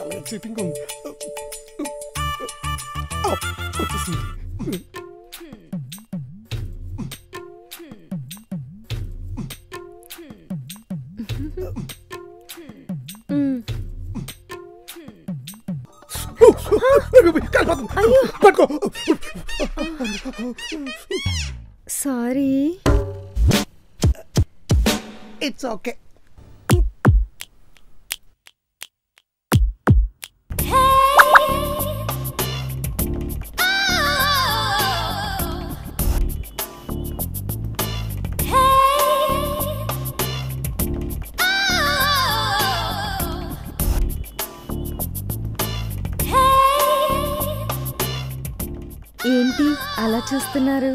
చీపింగ్ ఉంది ఆ, వచ్చేసింది మ్, కలిపోతుంది. పట్టుకో సారీ ఇట్స్ ఓకే ఏంటి అలా చూస్తున్నారు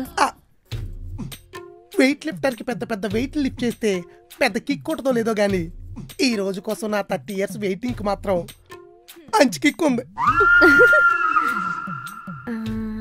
వెయిట్ లిఫ్టర్ కి పెద్ద పెద్ద వెయిట్ లిఫ్ట్ చేస్తే పెద్ద కిక్ కొట్టదో లేదో గానీ ఈ రోజు కోసం నా థర్టీ ఇయర్స్ వెయిటింగ్ కి మాత్రం మంచి కిక్ ఉంది ఆ,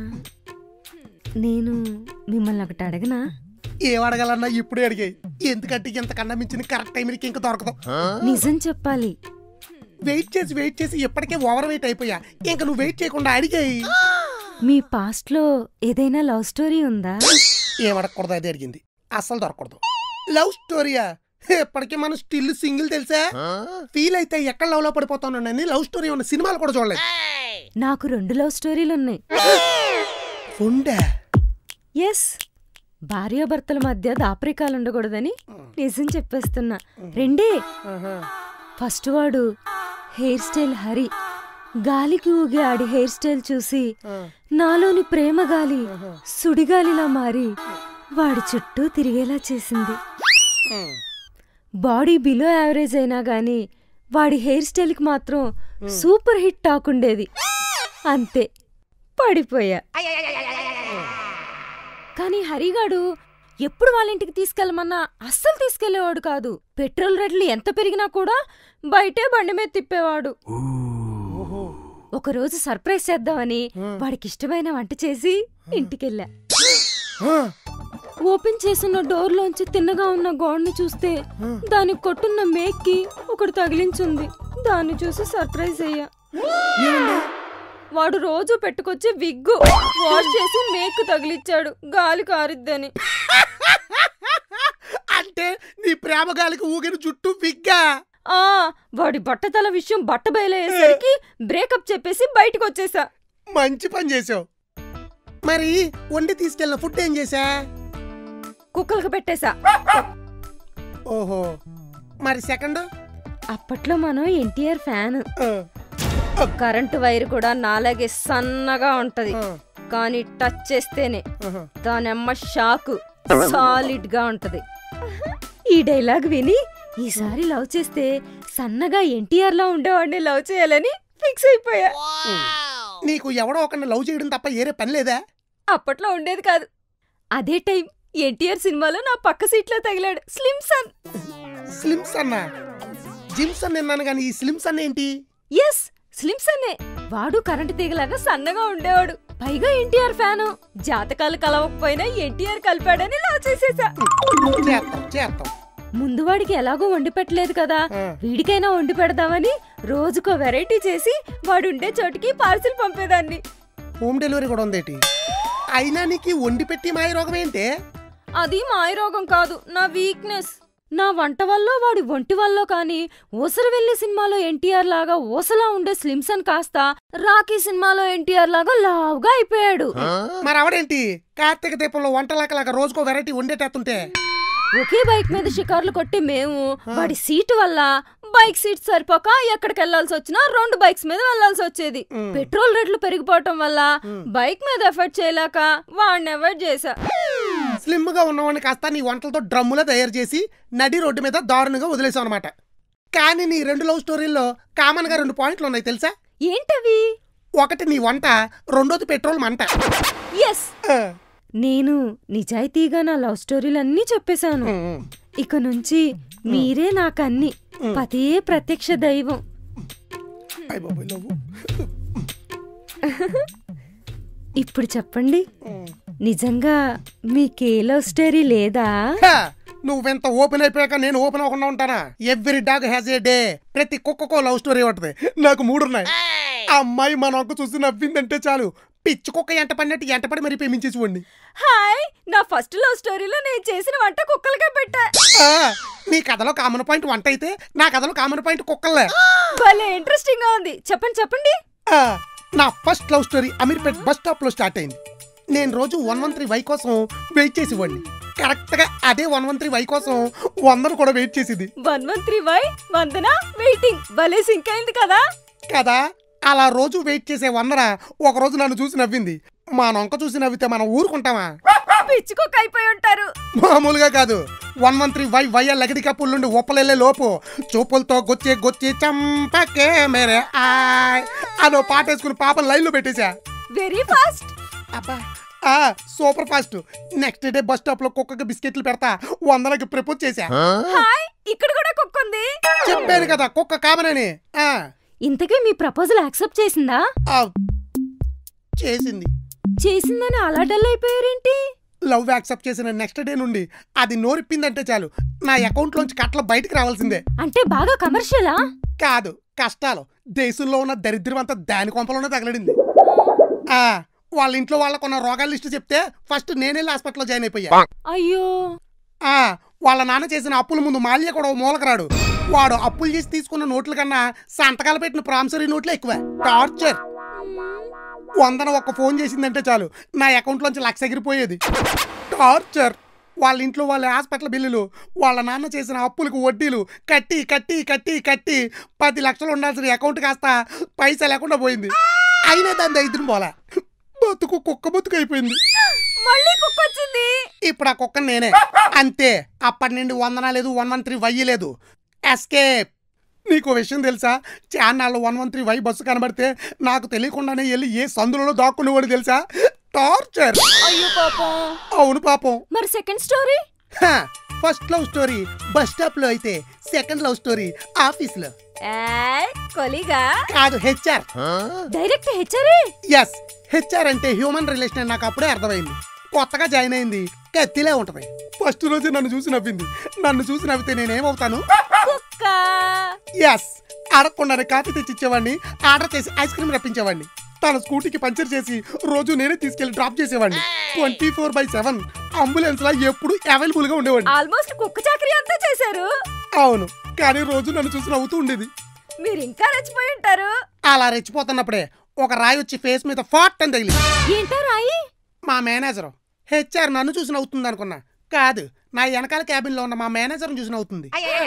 నేను మిమ్మల్ని ఒకటి అడగనా ఏం అడగాలన్నా ఇప్పుడే అడిగాయి ఎందుకంటే ఇంతకన్నా మించిన కరెక్ట్ టైంకి ఇంకా దొరకదు నిజం చెప్పాలి వెయిట్ చేసి వెయిట్ చేసి ఇప్పటికే ఓవర్ వెయిట్ అయిపోయా ఇంకా నువ్వు వెయిట్ చేయకుండా అడిగాయి మీ పాస్ట్ లో ఏదైనా లవ్ స్టోరీ ఉందా ఏం అడగకూడదు అది అడిగింది అస్సలు దొరకకూడదు లవ్ స్టోరీయా ఎప్పటికీ మనం స్టిల్ సింగిల్ తెలుసా ఫీల్ అయితే ఎక్కడ లవ్ లో పడిపోతానని లవ్ స్టోరీ ఉన్న సినిమాలు కూడా చూడలేదు నాకు రెండు లవ్ స్టోరీలు ఉన్నాయి ఉండే ఎస్ భార్యాభర్తల మధ్య దాపరికాలు ఉండకూడదని నిజం చెప్పేస్తున్నా రెండే ఫస్ట్ వాడు హెయిర్ స్టైల్ హరి గాలికి ఊగి ఆడి హెయిర్ స్టైల్ చూసి నాలోని ప్రేమ గాలి సుడిగాలిలా మారి వాడి చుట్టూ తిరిగేలా చేసింది బాడీ బిలో యావరేజ్ అయినా గాని వాడి హెయిర్ స్టైల్కి మాత్రం సూపర్ హిట్ టాక్ ఉండేది అంతే పడిపోయా కానీ హరిగాడు ఎప్పుడు వాళ్ళ ఇంటికి తీసుకెళ్ళమన్నా అస్సలు తీసుకెళ్లేవాడు కాదు పెట్రోల్ రేట్లు ఎంత పెరిగినా కూడా బయటే బండి మీద తిప్పేవాడు ఒకరోజు సర్ప్రైజ్ చేద్దామని వాడికి ఇష్టమైన వంట చేసి ఇంటికెళ్ళా ఓపెన్ చేసిన డోర్లోంచి తిన్నగా ఉన్న గోడని చూస్తే దానికి కొట్టున్న మేక్కి ఒకటి తగిలించుంది దాన్ని చూసి సర్ప్రైజ్ అయ్యా వాడు రోజు పెట్టుకొచ్చి విగ్గు వాష్ చేసి మేక్ తగిలిచ్చాడు గాలి కారిద్దని అంటే నీ ప్రేమ గాలికి ఊగిన చుట్టూ విగ్గా ఆ వాడి బట్టతల విషయం బట్ట బయలయ్యేసరికి బ్రేకప్ చెప్పేసి బయటకు వచ్చేసా మంచి పని చేసావు మరి వండి తీసుకెళ్ళిన ఫుడ్ ఏం చేసా కుక్కలకు పెట్టేశా ఓహో మరి సెకండ్ అప్పట్లో మనం ఎన్టీఆర్ ఫ్యాన్ కరెంటు వైర్ కూడా నాలాగే సన్నగా ఉంటది కానీ టచ్ చేస్తేనే దాని అమ్మ షాకు సాలిడ్ గా ఉంటది ఈ డైలాగ్ విని ఈసారి లవ్ చేస్తే సన్నగా ఎన్టీఆర్ లా ఉండేవాడిని లవ్ చేయాలని ఫిక్స్ అయిపోయా నీకు ఎవడో ఒకరిని లవ్ చేయడం తప్ప ఏరే పని లేదా అప్పట్లో ఉండేది కాదు అదే టైం ఎన్టీఆర్ సినిమాలో నా పక్క సీట్లో తగిలాడు స్లిమ్ సన్ స్లిమ్స్ అన్న జిమ్స్ అని విన్నాను కానీ ఈ స్లిమ్స్ అన్న ఏంటి ఎస్ స్లిమ్ సన్నే వాడు కరెంటు తీగలాగా సన్నగా ఉండేవాడు పైగా ఎన్టీఆర్ ఫ్యాను జాతకాలు కలవకపోయినా ఎన్టీఆర్ కలిపాడని లవ్ చేసేసా చేస్తాం చేస్తాం ముందు వాడికి ఎలాగో వండి పెట్టలేదు కదా ఆ. వీడికైనా వండి పెడదామని రోజుకో వెరైటీ చేసి వాడుండే చోటికి పార్సిల్ పంపేదాన్ని హోమ్ డెలివరీ కూడా ఉందేటి అయినా నీకు ఈ వండి పెట్టి మాయ రోగం ఏంటి అది మాయరోగం కాదు నా వీక్నెస్ నా వంట వల్ల వాడి ఒంటి వల్ల కానీ ఊసలు వెళ్లి సినిమాలో ఎన్టీఆర్ లాగా ఊసలా ఉండే స్లిమ్సన్ కాస్త రాకీ సినిమాలో ఎన్టీఆర్ లాగా లావుగా అయిపోయాడు మరి అవడేంటి కార్తీక దీపంలో వంటలాకలాగా రోజుకో వెరైటీ వండేటట్టుంటే ఒకే బైక్ మీద షికార్లు కొట్టి మేము వాడి సీటు వల్ల బైక్ సీట్ సరిపోక ఎక్కడికి వెళ్లాల్సి వచ్చినా రెండు బైక్స్ మీద వెళ్లాల్సి వచ్చేది పెట్రోల్ రేట్లు పెరిగిపోవటం వల్ల బైక్ మీద ఎఫర్ట్ చేయలేక వాడిని అవాయిడ్ చేశా స్లిమ్ గా ఉన్నవాడిని కాస్త నీ వంటలతో డ్రమ్ములో తయారు చేసి నడి రోడ్డు మీద దారుణంగా వదిలేసావు అనమాట కానీ నీ రెండు లవ్ స్టోరీల్లో కామన్ గా రెండు పాయింట్లు ఉన్నాయి తెలుసా ఏంటవి ఒకటి నీ వంట రెండోది పెట్రోల్ మంట ఎస్ నేను నిజాయితీగా నా లవ్ స్టోరీలన్నీ చెప్పేశాను ఇక నుంచి మీరే నాకన్ని పదే ప్రత్యక్ష దైవం అయ్ బాబోయ్ లవ్వు. ఇప్పుడు చెప్పండి నిజంగా మీకే లవ్ స్టోరీ లేదా హా, నువ్వెంత ఓపెన్ అయిపోయాక నేను ఓపెన్ అవ్వకుండా ఉంటానా every dog has a day ప్రతి కుక్కకో లవ్ స్టోరీ ఉంటది నాకు మూడు ఉన్నాయి ఆ అమ్మాయి మన ఒక్క చూసి నవ్విందంటే చాలు పిచ్చి కుక్క ఎంట పడినట్టు ఎంట పడి మరి ప్రేమించేసి వాడిని హాయ్ నా ఫస్ట్ లవ్ స్టోరీలో నేను చేసిన వంట కుక్కలకే పెట్టా ఆ, నీ కథలో కామన్ పాయింట్ వంట అయితే నా కథలో కామన్ పాయింట్ కుక్కలే భలే ఇంట్రెస్టింగ్ గా ఉంది చెప్పండి చెప్పండి ఆ, నా first love story Ameerpet bus stop లో స్టార్ట్ అయింది నేను రోజు వన్ వన్ త్రీ వై కోసం వెయిట్ చేసేవాడిని కరెక్ట్ గా అదే వన్ వన్ త్రీ వై కోసం వందను కూడా వెయిట్ చేసేది one one three Y Vandana waiting భలే సింక్ అయింది కదా కదా అలా రోజు వెయిట్ చేసే వందన ఒక రోజు నన్ను చూసి నవ్వింది మా నొంక చూసి నవ్వితే మనం ఊరుకుంటామా పిచ్చుకోక అయిపోయి ఉంటారు మామూలుగా కాదు వన్ వన్ త్రీ వై వయ్య లగడి కప్పుల నుండి ఒప్పలెళ్ళే లోపు చూపులతో గొచ్చి గొచ్చి చంపకే మేరే ఆయ్ అనో పాట వేసుకుని పాపం లైన్లో పెట్టేశా వెరీ ఫాస్ట్ అబ్బా ఆ super fast next day bus stop లో కుక్కకి బిస్కెట్లు పెడతా వందలకి ప్రపోజ్ చేశా హాయ్ ఇక్కడ కూడా కుక్క ఉంది చెప్పాను కదా కుక్క కామనని ఆ, ఇంతకీ మీ ప్రపోజల్ యాక్సెప్ట్ చేసిందా ఆ, చేసింది చేసిందని అలా డల్ అయిపోయారేంటి లవ్ యాక్సెప్ట్ చేసిన నెక్స్ట్ డే నుండి అది నోరిప్పిందంటే చాలు నా అకౌంట్ లోంచి కట్ల బయటికి రావాల్సిందే అంటే బాగా కమర్షియలా కాదు కష్టాలు దేశంలో ఉన్న దరిద్రం అంతా దాని కొంపలోనే తగలడింది ఆ వాళ్ళ ఇంట్లో వాళ్ళకున్న రోగాల లిస్టు చెప్తే ఫస్ట్ నేనే హాస్పిటల్లో జాయిన్ అయిపోయా అయ్యో ఆ వాళ్ళ నాన్న చేసిన అప్పుల ముందు మాల్య కూడా ఓ మూలకరాడు వాడు అప్పులు చేసి తీసుకున్న నోట్ల కన్నా సంతకాలు పెట్టిన ప్రామిసరీ నోట్లే ఎక్కువ టార్చర్ వందన ఒక్క ఫోన్ చేసిందంటే చాలు నా అకౌంట్లోంచి లక్ష ఎగిరిపోయేది టార్చర్ వాళ్ళ ఇంట్లో వాళ్ళ హాస్పిటల్ బిల్లులు వాళ్ళ నాన్న చేసిన అప్పులకు వడ్డీలు కట్టి కట్టి కట్టి కట్టి పది లక్షలు ఉండాల్సిన అకౌంట్ కాస్త పైసా లేకుండా పోయింది అయినా దాని దరిద్రం పోలా బతుకు కుక్క బతుకు అయిపోయింది మళ్ళీ కుక్క వచ్చింది ఇప్పుడు ఆ కుక్క నేనే అంతే అప్పటి నుండి వందన లేదు వన్ వన్ త్రీ వై లేదు ఎస్కేప్ నీకు ఓ విషయం తెలుసా చాన్నాళ్ళు one one three Y bus కనబడితే నాకు తెలియకుండానే వెళ్ళి ఏ సందులలో దాక్కునేవాడు తెలుసా టార్చర్ అయ్యో పాపం అవును పాపం మరి second story first love story bus stop లో అయితే సెకండ్ లవ్ స్టోరీ ఆఫీస్ లో కొలిగా కాదు హెచ్ఆర్ డైరెక్ట్ హెచ్చరే ఎస్ హెచ్ఆర్ అంటే హ్యూమన్ రిలేషన్ అని నాకు అప్పుడే అర్థమైంది కొత్తగా జాయిన్ అయింది కత్తిలే ఉంటది ఫస్ట్ రోజు నన్ను చూసి నవ్వింది నన్ను చూసి నవ్వితే నేనేమవుతాను కుక్క ఎస్ అడగకుండానే కాఫీ తెచ్చి ఇచ్చేవాడిని ఆర్డర్ చేసి ఐస్ క్రీమ్ రప్పించేవాడిని తన స్కూటీకి పంచర్ చేసి రోజు నేనే తీసుకెళ్లి డ్రాప్ చేసేవాడిని twenty four by seven ambulance లా ఎప్పుడు అవైలబుల్ గా ఉండేవాడిని ఆల్మోస్ట్ కుక్క చాకరీ అంతా చేశారు అవును కానీ రోజు నన్ను చూసి నవ్వుతూ ఉండేది మీరు ఇంకా రెచ్చిపోయి ఉంటారు అలా రెచ్చిపోతున్నప్పుడే ఒక రాయి వచ్చి ఫేస్ మీద ఫాట్ అని తగిలి ఏంటా రాయి మా మేనేజర్ హెచ్ఆర్ నన్ను చూసి నవ్వుతుంది అనుకున్నా కాదు నా వెనకాల క్యాబిన్ లో ఉన్న మా మేనేజర్ని చూసి నవ్వుతుంది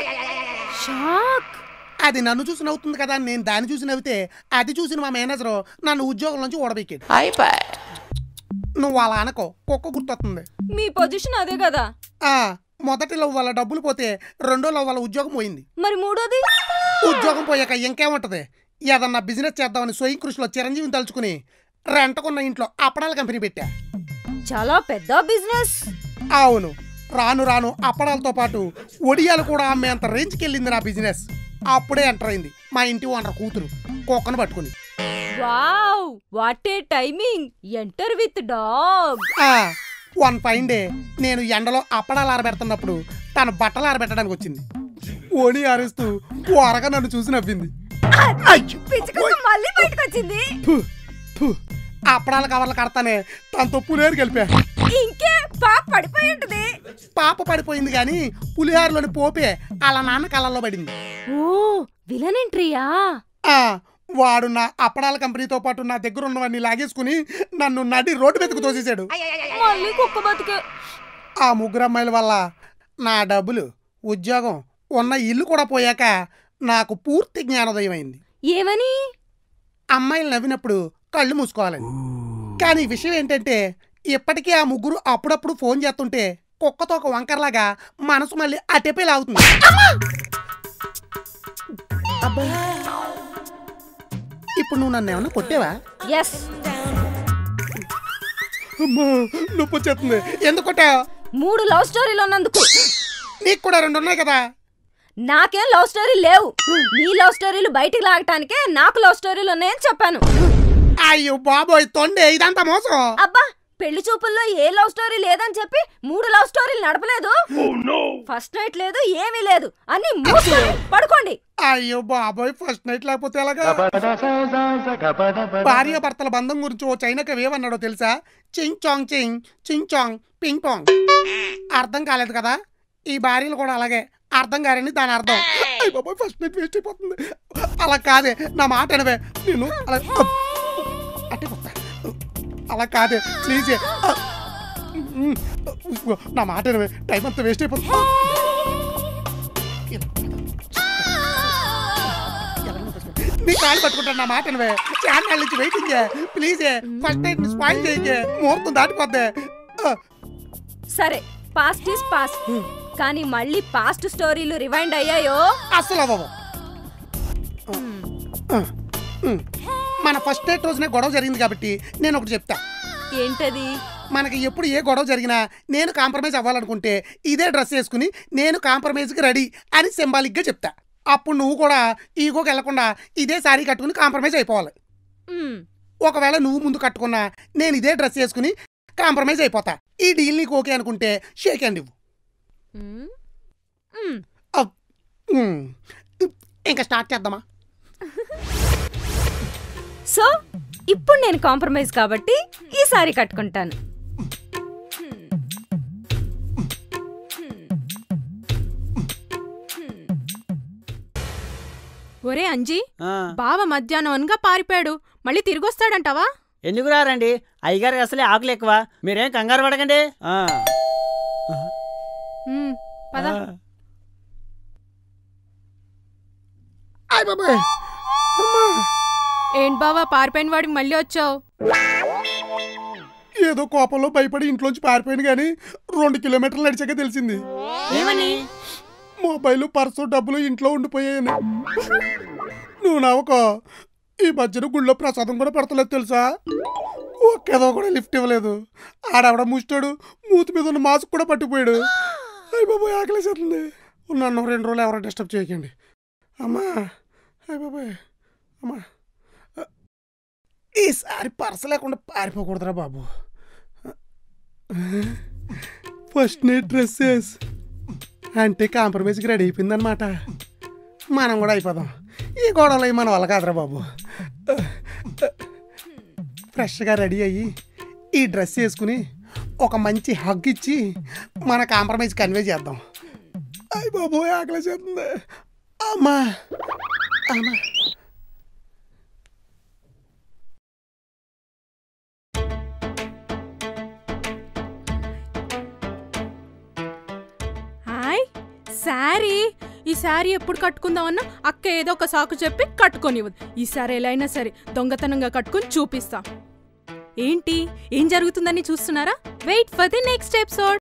షాక్ అది నన్ను చూసి నవ్వుతుంది కదా అని నేను దాన్ని చూసి నవ్వితే అది చూసిన మా మేనేజర్ నన్ను ఉద్యోగం నుంచి ఓడబెక్కాడు నువ్వు అలా అనుకో కుక్క గుర్తొస్తుంది మీ పొజిషన్ అదే కదా ఆ మొదటి లవ్ వల్ల డబ్బులు పోతే రెండో లవ్ వల్ల ఉద్యోగం పోయింది మరి మూడోది ఉద్యోగం పోయాక ఇంకేముంటది ఏదన్నా బిజినెస్ చేద్దామని స్వయం కృషిలో చిరంజీవిని తలుచుకుని రెంటకున్న ఇంట్లో అప్పడాల కంపెనీ పెట్టా చాలా పెద్ద బిజినెస్ అవును రాను రాను అప్పడాలతో పాటు ఒడియాలు కూడా అమ్మేంత రేంజ్కి వెళ్ళింది నా బిజినెస్ అప్పుడే ఎంటర్ అయింది మా ఇంటి ఓనర్ కూతురు కుక్కను పట్టుకుని wow what a timing enter with dog ఆ, వన్ ఫైన్ డే నేను ఎండలో అప్పడాలు ఆరబెడుతున్నప్పుడు తన బట్టలు ఆరబెట్టడానికి వచ్చింది ఓణి ఆరేస్తూ ఓరగా నన్ను చూసి నవ్వింది అయ్యో, పిచ్చుకుక్క మళ్ళీ బయటకు వచ్చింది ఫు, ఫు. అప్పడాల కవర్లు కడతానే తనతో పులిహోర కలిపా ఇంకే పాప పడిపోయి ఉంటది పాప పడిపోయింది కానీ పులిహోరలోని పోపే అలా నాన్న కళ్ళల్లో పడింది ఓ విలన్ ఎంట్రీయా ఆ వాడు నా అప్పడాల కంపెనీతో పాటు నా దగ్గర ఉన్నవన్నీ లాగేసుకుని నన్ను నడి రోడ్డు మీదకు తోసేశాడు మళ్ళీ కుక్క బతుకే ఆ ముగ్గురు అమ్మాయిల వల్ల నా డబ్బులు ఉద్యోగం ఉన్న ఇల్లు కూడా పోయాక నాకు పూర్తి జ్ఞానోదయం అయింది ఏమని అమ్మాయిలు నవ్వినప్పుడు కళ్ళు మూసుకోవాలని కానీ విషయం ఏంటంటే ఇప్పటికీ ఆ ముగ్గురు అప్పుడప్పుడు ఫోన్ చేస్తుంటే కుక్కతో ఒక వంకరలాగా మనసు మళ్ళీ అటెపే లాగుతుంది అబ్బా. ఇప్పుడు నువ్వు నన్ను ఏమన్నా కొట్టేవా ఎస్ అమ్మా నొప్పి వచ్చేస్తుంది ఎందుకు కొట్టావు మూడు లవ్ స్టోరీలు ఉన్నందుకు నీకు కూడా రెండు ఉన్నాయి కదా నాకేం లవ్ స్టోరీ లేవు నీ లవ్ స్టోరీలు బయటికి లాగటానికే నాకు లవ్ స్టోరీలు ఉన్నాయని చెప్పాను అయ్యో బాబోయ్ తొండే ఇదంతా మోసం అబ్బా పెళ్లి చూపుల్లో ఏ లవ్ స్టోరీ లేదని చెప్పి మూడు లవ్ స్టోరీలు నడపలేదు ఫస్ట్ నైట్ లేదు ఏమీ లేదు అన్ని మూసుకొని పడుకోండి అయ్యో బాబోయ్ ఫస్ట్ నైట్ లేకపోతే ఎలాగా భార్య భర్తల బంధం గురించి ఓ చైనా కవి ఏమన్నాడో తెలుసా చింగ్ చాంగ్ చింగ్ చింగ్ చాంగ్ పింగ్ పాంగ్ అర్థం కాలేదు కదా ఈ భార్యలు కూడా అలాగే అర్థం కారని దాని అర్థం అయ్య బాబోయ్ ఫస్ట్ నైట్ వేస్ట్ అయిపోతుంది అలా కాదే నా మాట అనవే నేను అలా అంటే పోతా అలా కాదే ప్లీజ్ నా మాట అనవే టైం అంతా వేస్ట్ అయిపోతుంది నీ కాళ్ళు పట్టుకుంటాను నా మాట నువ్వే చాలా నాళ్ళ నుంచి waiting please first night spoil చేయకే ముహూర్తం దాటిపోద్ది ఆ, సరే పాస్ట్ ఈస్ పాస్ట్ కానీ మళ్ళీ పాస్ట్ స్టోరీలు రివైండ్ అయ్యాయో అస్సలు అవ్వవు ఆ, ఉమ్. మన ఫస్ట్ నైట్ రోజునే గొడవ జరిగింది కాబట్టి నేను ఒకటి చెప్తా ఏంటది మనకి ఎప్పుడు ఏ గొడవ జరిగినా నేను కాంప్రమైజ్ అవ్వాలనుకుంటే ఇదే డ్రెస్ వేసుకుని నేను కాంప్రమైజ్కి రెడీ అని సింబాలిక్గా చెప్తా అప్పుడు నువ్వు కూడా ఈగోకి వెళ్లకుండా ఇదే శారీ కట్టుకుని కాంప్రమైజ్ అయిపోవాలి మ్, ఒకవేళ నువ్వు ముందు కట్టుకున్నా నేను ఇదే డ్రెస్ వేసుకుని కాంప్రమైజ్ అయిపోతా ఈ డీల్ నీకు ఓకే అనుకుంటే షేక్ హ్యాండ్ ఇవ్వు మ్, మ్. అవ్. ఉమ్. ఇంకా స్టార్ట్ చేద్దామా సో ఇప్పుడు నేను కాంప్రమైజ్ కాబట్టి ఈ సారీ కట్టుకుంటాను ఒరే అంజీ ఆ, బావ మధ్యాహ్నం అనగా పారిపోయాడు మళ్ళీ తిరిగొస్తాడంటావా ఎందుకు రారండి అయ్యగారికి అసలే ఆకులు ఎక్కువ మీరేం కంగారు పడకండి ఆ, ఉమ్, పద ఆ. ఆయ్ బాబాయ్ అమ్మా. ఏంటి బావా పారిపోయిన వాడికి మళ్ళీ వచ్చావు ఏదో కోపంలో భయపడి ఇంట్లోంచి పారిపోయాను కానీ రెండు కిలోమీటర్లు నడిచాక తెలిసింది ఏమని మొబైల్ పర్సు డబ్బులు ఇంట్లో ఉండిపోయాయని నువ్వు నవ్వక ఈ మధ్యన గుళ్ళో ప్రసాదం కూడా పెడతలేదు తెలుసా ఒకేదో కూడా లిఫ్ట్ ఇవ్వలేదు ఆడవిడ ముష్టాడు మూతి మీద ఉన్న మాస్క్ కూడా పట్టుకుపోయాడు అయ్య బాబాయ్ ఆకలేసేస్తుంది నన్ను రెండు రోజులు ఎవరో డిస్టర్బ్ చేయకండి అమ్మా అయ్య బాబాయ్ అమ్మా ఈసారి పర్స్ లేకుండా పారిపోకూడదురా బాబు ఫస్ట్ నైట్ డ్రెస్సెస్ అంటే కాంప్రమైజ్కి రెడీ అయిపోయిందనమాట మనం కూడా అయిపోదాం ఈ గొడవలు అవి మన వల్ల కాదురా బాబు ఫ్రెష్గా రెడీ అయ్యి ఈ డ్రెస్ వేసుకుని ఒక మంచి హగ్ ఇచ్చి మన కాంప్రమైజ్ కన్వే చేద్దాం అయ్య బాబు ఆకలి చేస్తుంది అమ్మా అమ్మా హాయ్ శారీ ఈ శారీ ఎప్పుడు కట్టుకుందామన్నా అక్క ఏదో ఒక సాకు చెప్పి కట్టుకోనివ్వదు ఈ సారీ ఎలా అయినా సరే దొంగతనంగా కట్టుకొని చూపిస్తా ఏంటి ఏం జరుగుతుందని చూస్తున్నారా wait for the next episode